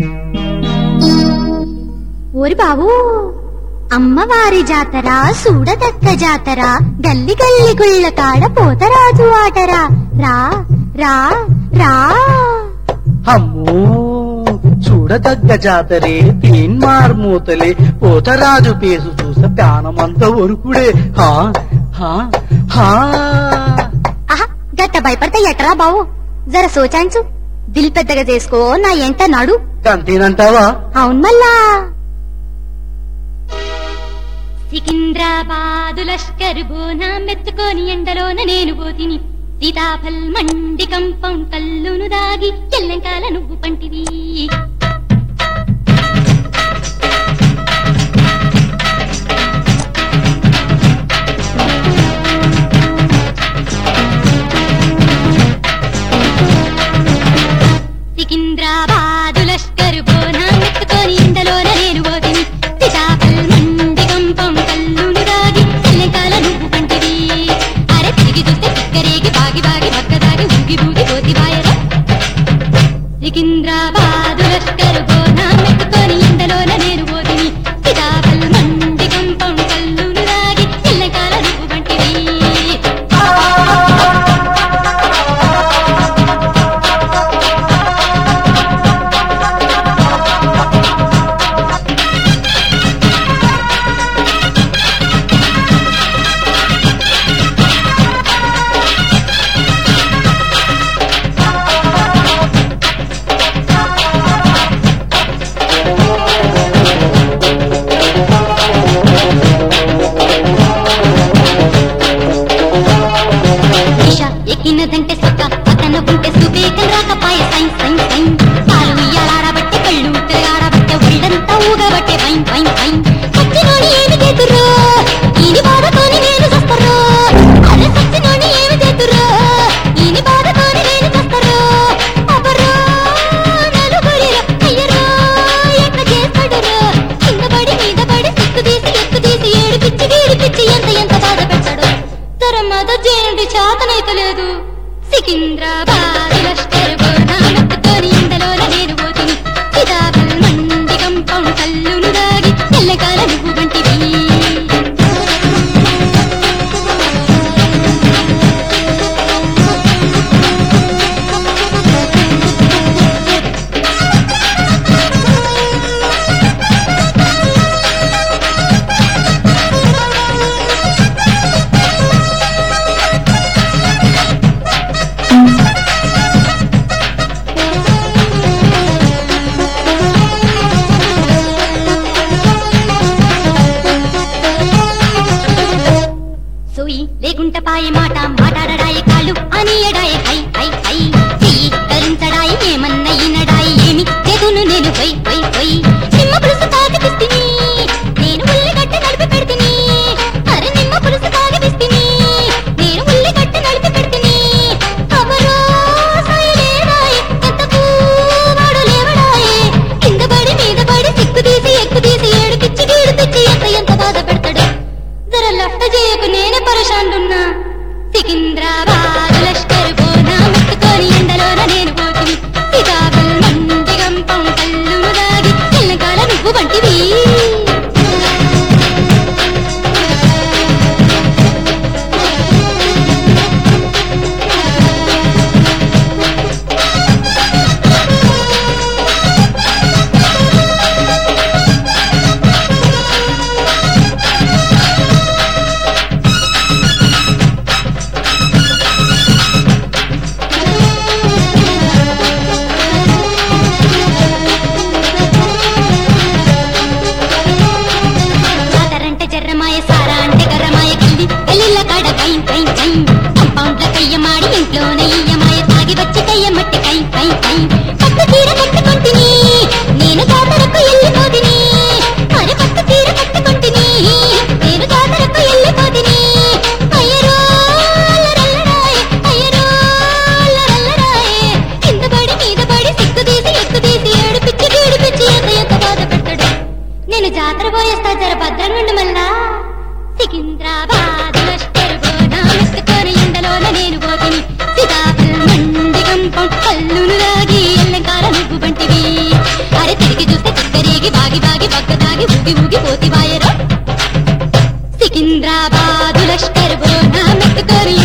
ఓరి బాబు అమ్మవారి జాతర సూడదక్క జాతర గల్లి గల్లి గుళ్ళ కాడ పోతరాజు ఆటరా రా రా రా అమ్మో చూడదగ్గ జాతరే తీన్మార్ మూతలే పోతరాజు పేసు చూస ప్యానమంత ఒరుకుడే హా హా హా ఆహా గట్ట భయపడితే ఎట్రా బావు జర సోచాంచు దిల్ పెద్దగా చేసుకో నా ఎంట నాడు అంతేనంటావా అవును మళ్ళా సికింద్రాబాదు లష్కర్ బోనా మెత్తుకొని ఎండలోన నేను పోతిని సీతాఫల్ మండి కంపం కల్లును దాగి ఎల్లంకాల నువ్వు పంటివి సికింద్రాబాదు లష్కర్ బోనా మెత్తుకొని ఎండలోన నేను పోతిని సీతాఫల్ మండి కంపం కల్లును దాగి ఎల్లంకాల నువ్వు పంటివి అరే తిరిగి చూస్తే తిక్కరేగి బాగి బాగి బక్క దాగి ఊగి ఊగి పోతి వాయరా సికింద్రాబాదు లష్కర్ బోనా మెత్తుకొని ఎండలోన నేను పోతిని సీతాఫల్ మండి కంపం కల్లును దాగి ఎల్లంకాల నువ్వు పంటివి ఈష ఎక్కినదంటే సొక్క పక్కన ఉంటే సుబేగం రాకపాయ సైన్ సైన్ సైన్ పాలు ఇయ్యాలాడబట్టే కళ్ళు తిరగాడబట్టే ఒళ్ళంతా ఊగబట్టే పైన్ పైన్ పైన్ సచ్చినోని ఏమి చేతుర్రో ఈని బాధతోని నేను చస్తర్రో అరే సచ్చినోని ఏమి చేతుర్రో ఈని బాధతోని నేను చస్తర్రో అబ్బరో నలుగురిలో అయ్యరో ఎట్ల చేస్తాడురో కింద పడి మీద పడి సిక్కు తీసి ఎక్కు తీసి ఏడిపిచ్చి గీడిపిచ్చి ఎంత ఎంత బాధ పెట్టాడు తరమద చేయండి చేతనైతలేదు సికింద్రాబాద్ లష్కర్ బోనా మెత్తుకొని ఎండలో ఊగి ఊగిపోతి వాయరో సికింద్రాబాదు లష్కర్ బోనా మెట్టుకొని